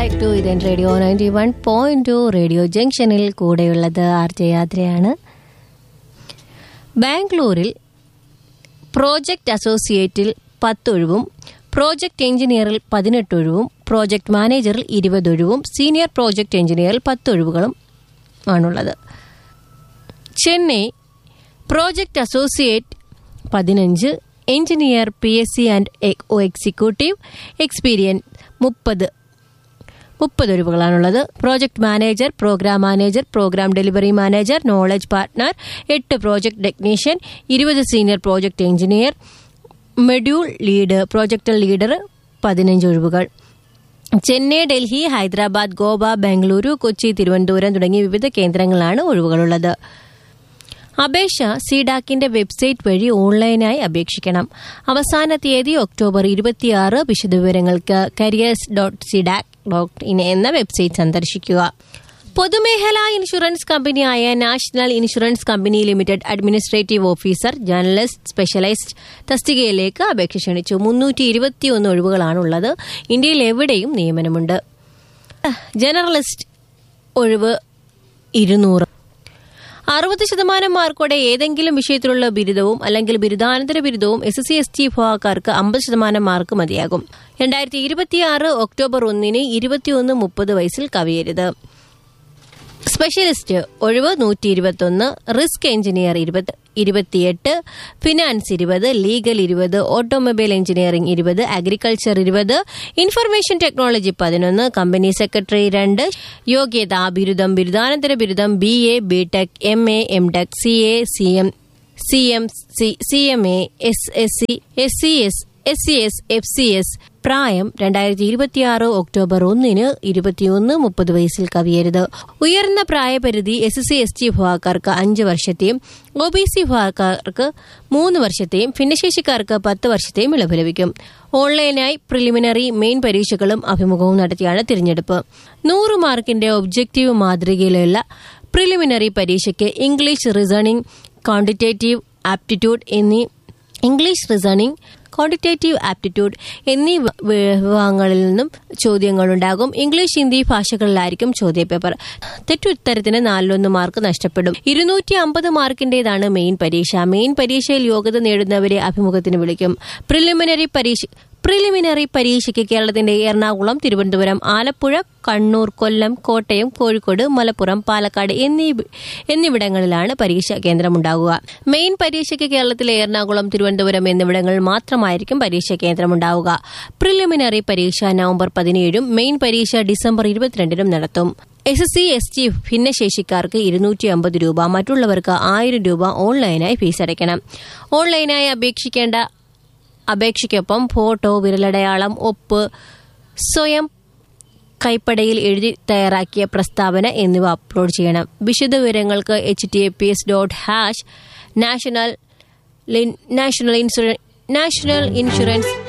back to ഇതൻ radio ninety one point two radio ജംഗ്ഷനിൽ കൂടെയുള്ളത് ആർ ജെ യാത്രയാണ് ബാംഗ്ലൂരിൽ പ്രോജക്റ്റ് അസോസിയേറ്റിൽ പത്തൊഴിവും പ്രോജക്റ്റ് എഞ്ചിനീയറിൽ പതിനെട്ടൊഴിവും പ്രോജക്റ്റ് മാനേജറിൽ ഇരുപതൊഴിവും സീനിയർ പ്രോജക്റ്റ് എഞ്ചിനീയറിൽ പത്തൊഴിവുകളും ആണുള്ളത് ചെന്നൈ പ്രോജക്റ്റ് അസോസിയേറ്റ് പതിനഞ്ച് engineer P S C and executive experience മുപ്പത് മുപ്പത് ഒഴിവുകളാണുള്ളത് project manager program manager program delivery manager knowledge partner എട്ട് പ്രോജക്ട് ടെക്നീഷ്യൻ ഇരുപത് senior project engineer module lead project leader പതിനഞ്ച് ഒഴിവുകൾ ചെന്നൈ ഡൽഹി ഹൈദരാബാദ് ഗോവ ബംഗളൂരു കൊച്ചി തിരുവനന്തപുരം തുടങ്ങിയ വിവിധ കേന്ദ്രങ്ങളാണ് ഒഴിവുകളുള്ളത് അപേക്ഷ സിഡാക്കിന്റെ വെബ്സൈറ്റ് വഴി ഓൺലൈനായി അപേക്ഷിക്കണം അവസാന തീയതി ഒക്ടോബർ ഇരുപത്തിയാറ് വിശദവിവരങ്ങൾക്ക് careers dot CDAC dot in എന്ന വെബ്സൈറ്റ് സന്ദർശിക്കുക പൊതുമേഖലാ ഇൻഷുറൻസ് കമ്പനിയായ national insurance company limited administrative officer journalist specialised തസ്തികയിലേക്ക് അപേക്ഷ ക്ഷണിച്ചു മുന്നൂറ്റി ഇരുപത്തിയൊന്ന് ഒഴിവുകളാണുള്ളത് ഇന്ത്യയിൽ എവിടെയും നിയമനമുണ്ട് ജനറലിസ്റ്റ് ഒഴിവ് ഇരുന്നൂറ് അറുപത് ശതമാനം മാർക്കോടെ ഏതെങ്കിലും വിഷയത്തിലുള്ള ബിരുദവും അല്ലെങ്കിൽ ബിരുദാനന്തര ബിരുദവും S S C S T വിഭാഗക്കാർക്ക് അമ്പത് ശതമാനം മാർക്ക് മതിയാകും രണ്ടായിരത്തി ഇരുപത്തിയാറ് ഒക്ടോബർ ഒന്നിന് ഇരുപത്തിയൊന്ന് മുപ്പത് വയസ്സിൽ കവിയരുത് സ്പെഷ്യലിസ്റ്റ് ഒഴിവ് നൂറ്റി ഇരുപത്തൊന്ന് റിസ്ക് എഞ്ചിനീയർ ഇരുപത് ഇരുപത്തിയെട്ട് ഫിനാൻസ് ഇരുപത് ലീഗൽ ഇരുപത് ഓട്ടോമൊബൈൽ എഞ്ചിനീയറിംഗ് ഇരുപത് അഗ്രികൾച്ചർ ഇരുപത് ഇൻഫർമേഷൻ ടെക്നോളജി പതിനൊന്ന് കമ്പനി സെക്രട്ടറി രണ്ട് യോഗ്യത ബിരുദം ബിരുദാനന്തര ബിരുദം B A B tech M A M tech C A C M C M C C M A S S C S C S S C S F C S പ്രായം രണ്ടായിരത്തി ഇരുപത്തിയാറ് October ഒന്നിന് ഇരുപത്തിയൊന്ന് മുപ്പത് വയസ്സിൽ കവിയരുത് ഉയർന്ന പ്രായപരിധി S S C S T വിഭാഗക്കാർക്ക് അഞ്ച് വർഷത്തെയും ഒ ബി സി വിഭാഗക്കാർക്ക് മൂന്ന് വർഷത്തെയും ഭിന്നശേഷിക്കാർക്ക് പത്ത് വർഷത്തെയും ഇളവ് ലഭിക്കും ഓൺലൈനായി പ്രിലിമിനറി മെയിൻ പരീക്ഷകളും അഭിമുഖവും നടത്തിയാണ് തിരഞ്ഞെടുപ്പ് നൂറ് മാർക്കിന്റെ ഒബ്ജക്റ്റീവ് മാതൃകയിലുള്ള പ്രിലിമിനറി പരീക്ഷയ്ക്ക് ഇംഗ്ലീഷ് റീസണിംഗ് ക്വാണ്ടിറ്റേറ്റീവ് ആപ്റ്റിറ്റ്യൂഡ് എന്നീ ഇംഗ്ലീഷ് റീസണിംഗ് ക്വാണ്ടിറ്റേറ്റീവ് ആപ്റ്റിറ്റ്യൂഡ് എന്നീ വിഭാഗങ്ങളിൽ നിന്നും ചോദ്യങ്ങളുണ്ടാകും ഇംഗ്ലീഷ് ഹിന്ദി ഭാഷകളിലായിരിക്കും ചോദ്യപേപ്പർ തെറ്റുത്തരത്തിന് നാലിലൊന്ന് മാർക്ക് നഷ്ടപ്പെടും ഇരുന്നൂറ്റി അമ്പത് മാർക്കിന്റേതാണ് മെയിൻ പരീക്ഷ മെയിൻ പരീക്ഷയിൽ യോഗ്യത നേടുന്നവരെ അഭിമുഖത്തിന് വിളിക്കും പ്രിലിമിനറി പരീക്ഷ പ്രിലിമിനറി പരീക്ഷയ്ക്ക് കേരളത്തിന്റെ എറണാകുളം തിരുവനന്തപുരം ആലപ്പുഴ കണ്ണൂർ കൊല്ലം കോട്ടയം കോഴിക്കോട് മലപ്പുറം പാലക്കാട് എന്നീ എന്നിവിടങ്ങളിലാണ് പരീക്ഷാ കേന്ദ്രമുണ്ടാകുക മെയിൻ പരീക്ഷയ്ക്ക് കേരളത്തിലെ എറണാകുളം തിരുവനന്തപുരം എന്നിവിടങ്ങളിൽ മാത്രമായിരിക്കും പരീക്ഷാ കേന്ദ്രമുണ്ടാവുക പ്രിലിമിനറി പരീക്ഷ നവംബർ പതിനേഴും മെയിൻ പരീക്ഷ ഡിസംബർ ഇരുപത്തിരണ്ടിനും നടത്തും S S C S T ഭിന്നശേഷിക്കാർക്ക് ഇരുന്നൂറ്റി അമ്പത് രൂപ മറ്റുള്ളവർക്ക് ആയിരം രൂപ ഓൺലൈനായി ഫീസ് അടയ്ക്കണം ഓൺലൈനായി അപേക്ഷിക്കേണ്ട അപേക്ഷയ്ക്കൊപ്പം ഫോട്ടോ വിരലടയാളം ഒപ്പ് സ്വയം കൈപ്പടയിൽ എഴുതി തയ്യാറാക്കിയ പ്രസ്താവന എന്നിവ അപ്ലോഡ് ചെയ്യണം വിശദവിവരങ്ങൾക്ക് H T A P S dot hash national national insurance national insurance